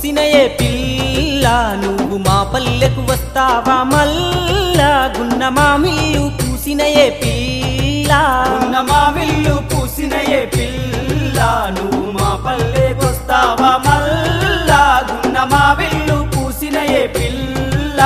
పూసిన ఏ పిల్ల నువ్వు మా పల్లెకు వస్తావా మల్లా గున్న మామిళ్ళు పూసిన ఏ పిల్ల ఉన్న మా విల్లు పూసిన ఏ పిల్ల నువ్వు మా పల్లెకొస్తావా మల్లా గున్న మా విల్లు పూసిన ఏ పిల్ల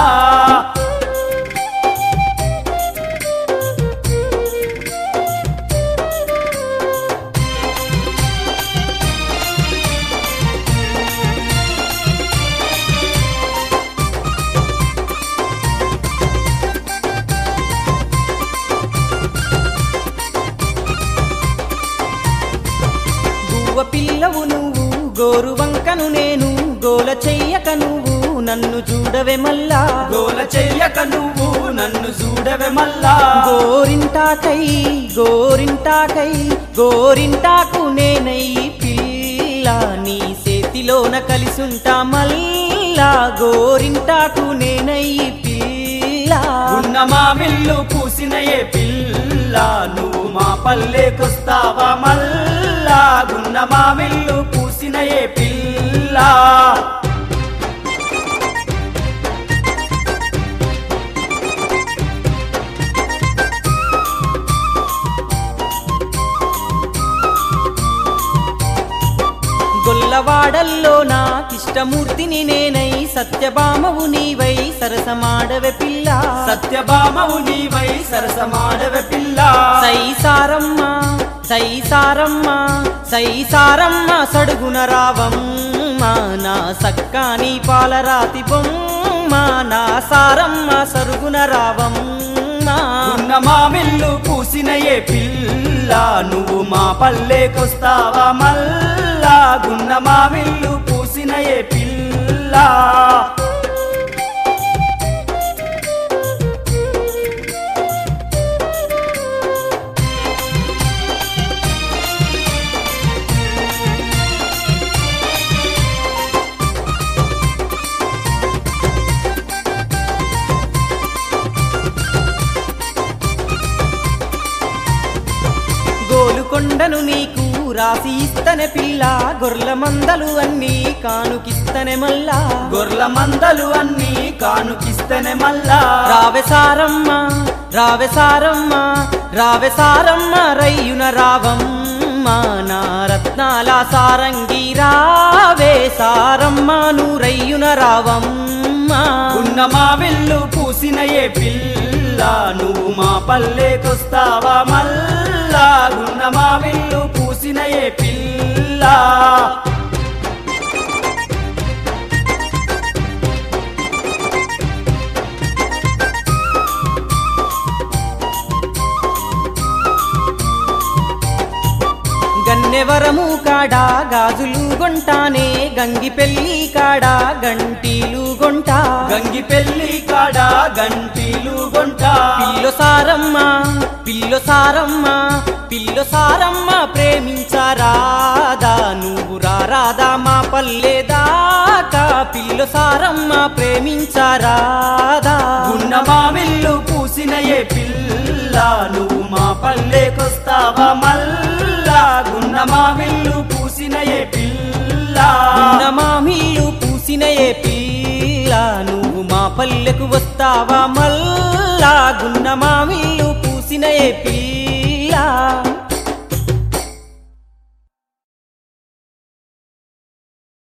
గువ్వ పిల్లవు నువ్వు గోరు వంకను నేను గోల చెయ్యక నువ్వు నన్ను చూడవే మల్లా గోల చెయ్యక నువ్వు నన్ను చూడవే మల్లా గోరింటాకై గోరింటాకై గోరింటాకు నేనై పిల్ల నీ చేతిలోన కలిసుంటా మల్లా గోరింటాకు నేనై పిల్ల ఉన్న మా విల్లు పూసిన ఏ పిల్ల నువ్వు మా పల్లెకొస్తావా మల్లా గున్న మా విల్లు పూసిన ఏ పిల్ల గొల్లవాడల్లో నాకిష్టమూర్తిని నేనై సత్యభామవు నీవై సరసమాడవే పిల్ల సత్యభామవు నీవై సరసమాడవే పిల్ల సైసారమ్మ సైసారమ్మ సైసారమ్మ సడుగున రావమ్మ నా సక్కాని పాలరాతి బొమ్మ నా సారమ్మ సరుగున రావమ్మ ఉన్న మా విల్లు పూసిన ఏ పిల్ల నువ్వు మా పల్లెకొస్తావా మల్లా గున్న మా విల్లు పూసిన ఏ పిల్ల గోలుకొండను నీకు రాసి ఇస్తనే పిల్ల గొర్ల మందలు అన్నీ కానుకిస్తనే మల్లా గొర్ల మందలు అన్నీ కానుకిస్తేనే మల్లా రావె సారమ్మ రావె సారమ్మ రావె సారమ్మ రయ్యున రావమ్మ నా రత్నాల సారంగి రావే సారమ్మ నూరయ్యున రావమ్మ ఉన్న మా విల్లు పూసిన ఏ పిల్ల నువ్వు మా పల్లెకొస్తావా మల్లా గున్న మా విల్లు పూసిన ఏ పిల్ల గన్నెవరము కాడా గాజులు గొంటానే గంగి పెళ్ళి కాడా గంటీలు గొంటా గంగి పెళ్లి కాడ గంటీలు గొంట పిల్లో సారమ్మ పిల్లో సారమ్మ పిల్లో సారమ్మ ప్రేమించరాదా నువ్వు రారాదా మా పల్లెదాకా పిల్లో సారమ్మ ప్రేమించరాదా ఉన్న మా విల్లు పూసిన ఏ పిల్ల నువ్వు మా పల్లెకొస్తావా మల్లా గున్న మా విల్లు పూసిన ఏ పిల్ల ఉన్న మా మిల్లు పూసిన ఏ పిల్ల నువ్వు మా పల్లెకు వస్తావా మల్లా గున్న మా మిల్లు పూసిన ఏ పిల్ల